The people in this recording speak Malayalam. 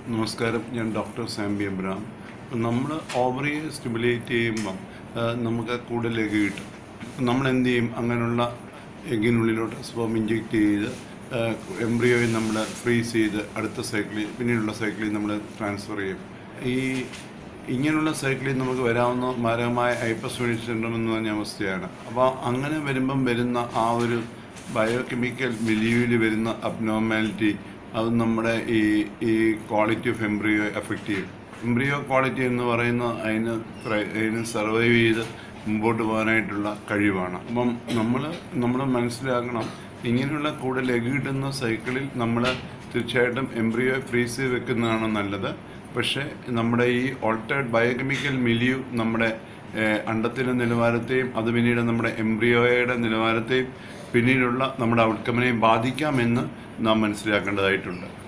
നമസ്കാരം ഞാൻ ഡോക്ടർ സാംബി എബ്രാം നമ്മൾ ഓവറിയെ സ്റ്റിമുലേറ്റ് ചെയ്യുമ്പം ആ, നമുക്ക് കൂടുതൽ എഗ് കിട്ടും നമ്മൾ എന്ത് ചെയ്യും അങ്ങനെയുള്ള എഗ്ഗിനുള്ളിലോട്ട് സ്പോം ഇഞ്ചെക്ട് ചെയ്ത് എംബ്രിയോയെ നമ്മൾ ഫ്രീസ് ചെയ്ത് അടുത്ത സൈക്കിളിൽ പിന്നീടുള്ള സൈക്കിളിൽ നമ്മൾ ട്രാൻസ്ഫർ ചെയ്യും ഈ ഇങ്ങനെയുള്ള സൈക്കിളിൽ നമുക്ക് വരാവുന്ന മാരകമായ ഹൈപ്പർസോണിക് സിൻഡ്രം എന്ന് പറഞ്ഞ അവസ്ഥയാണ് അപ്പോൾ അങ്ങനെ വരുമ്പം വരുന്ന ആ ഒരു ബയോകെമിക്കൽ മിലിയിൽ വരുന്ന അബ്നോർമാലിറ്റി അത് നമ്മുടെ ഈ ഈ ക്വാളിറ്റി ഓഫ് എംബ്രിയോ എഫക്റ്റ് ചെയ്യും എംബ്രിയോ ക്വാളിറ്റി എന്ന് പറയുന്ന അതിന് ത്ര- അതിന് സർവൈവ് ചെയ്ത് മുമ്പോട്ട് പോകാനായിട്ടുള്ള കഴിവാണ് അപ്പം നമ്മൾ നമ്മൾ മനസ്സിലാക്കണം ഇങ്ങനെയുള്ള കൂടുതൽ എഗ് കിട്ടുന്ന സൈക്കിളിൽ നമ്മൾ തീർച്ചയായിട്ടും എംബ്രിയോ ഫ്രീസ് ചെയ്ത് വെക്കുന്നതാണ് നല്ലത് പക്ഷേ നമ്മുടെ ഈ ഓൾട്ടേഡ് ബയോകെമിക്കൽ മിലിയു നമ്മുടെ ഏഹ്, അണ്ടത്തിൻ്റെ നിലവാരത്തെയും അത് പിന്നീട് നമ്മുടെ എംബ്രിയോയുടെ നിലവാരത്തെയും പിന്നീടുള്ള നമ്മുടെ ഔട്ട്കമിനെയും ബാധിക്കാമെന്ന് നാം മനസ്സിലാക്കേണ്ടതായിട്ടുണ്ട്